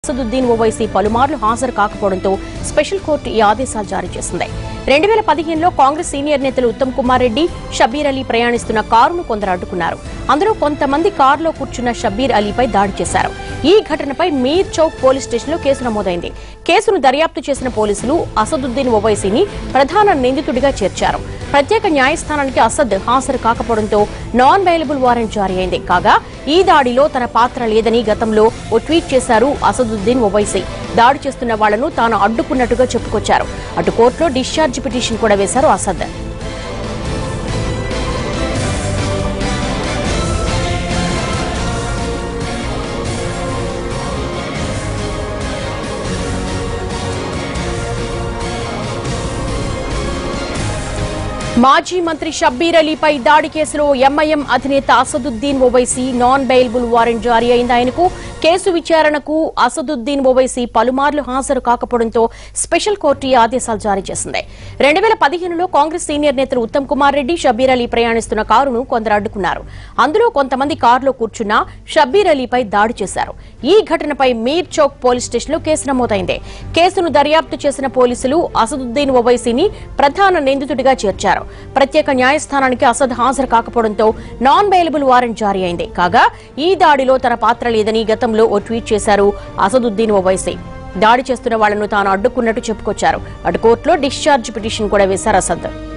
అసదుద్దీన్ ఓవైసీ పలుమార్లు హాజరు కాకపోవడంతో స్పెషల్ కోర్టు ఈ ఆదేశాలు జారీ చేసింది రెండు వేల పదిహేనులో కాంగ్రెస్ సీనియర్ నేతలు ఉత్తమ్ కుమార్ రెడ్డి షబీర్ అలీ ప్రయాణిస్తున్న కారును కొందరు అడ్డుకున్నారు అందులో కొంతమంది కారులో కూర్చున్న షబీర్ అలీపై దాడి చేశారు ఈ ఘటనపై మీర్ చౌక్ పోలీస్ స్టేషన్లో కేసు నమోదైంది కేసును దర్యాప్తు చేసిన పోలీసులు అసదుద్దీన్ ఓవైసీని ప్రధాన నిందితుడిగా చేర్చారు ప్రత్యేక న్యాయస్థానానికి అసద్ హాజరు కాకపోవడంతో నాన్ బెయిలబుల్ వారెంట్ జారీ అయింది కాగా ఈ దాడిలో తన పాత్ర లేదని గతంలో ఓ ట్వీట్ చేశారు అసదుద్దీన్ ఓవైసీ దాడి చేస్తున్న వాళ్లను తాను అడ్డుకున్నట్టుగా చెప్పుకొచ్చారు అటు కోర్టులో డిశ్చార్జ్ పిటిషన్ కూడా వేశారు అసద్ మాజీ మంత్రి షబ్బీర్ అలీపై దాడి కేసులో ఎంఐఎం అధినేత Asaduddin Owaisi non bailable warrant జారీ అయింది ఆయనకు కేసు విచారణకు అసదుద్దీన్ ఓవైసీ పలుమార్లు హాజరు కాకపోవడంతో స్పెషల్ కోర్టు ఈ ఆదేశాలు జారీ చేసింది రెండు వేల పదిహేనులో కాంగ్రెస్ సీనియర్ నేతలు ఉత్తమ్ కుమార్ రెడ్డి షబ్బీర్ అలీ ప్రయాణిస్తున్న కారును కొందరు అడ్డుకున్నారు అందులో కొంతమంది కారులో కూర్చున్న షబ్బీర్ అలీపై దాడి చేశారు ఈ ఘటనపై మీర్ చౌక్ పోలీస్ స్టేషన్లో కేసు నమోదైంది కేసును దర్యాప్తు చేసిన పోలీసులు అసదుద్దీన్ ఓవైసీని ప్రధాన నిందితుడిగా చేర్చారు ప్రత్యేక న్యాయస్థానానికి అసద్ హాజరు కాకపోవడంతో నాన్ బెయిలబుల్ వారెంట్ జారీ అయింది కాగా ఈ దాడిలో తన పాత్ర లేదని గతంలో ఓ ట్వీట్ చేశారు అసదుద్దీన్ ఓవైసీ దాడి చేస్తున్న వాళ్లను తాను అడ్డుకున్నట్టు చెప్పుకొచ్చారు అటు కోర్టులో డిశ్చార్జ్ పిటిషన్ కూడా వేశారు అసద్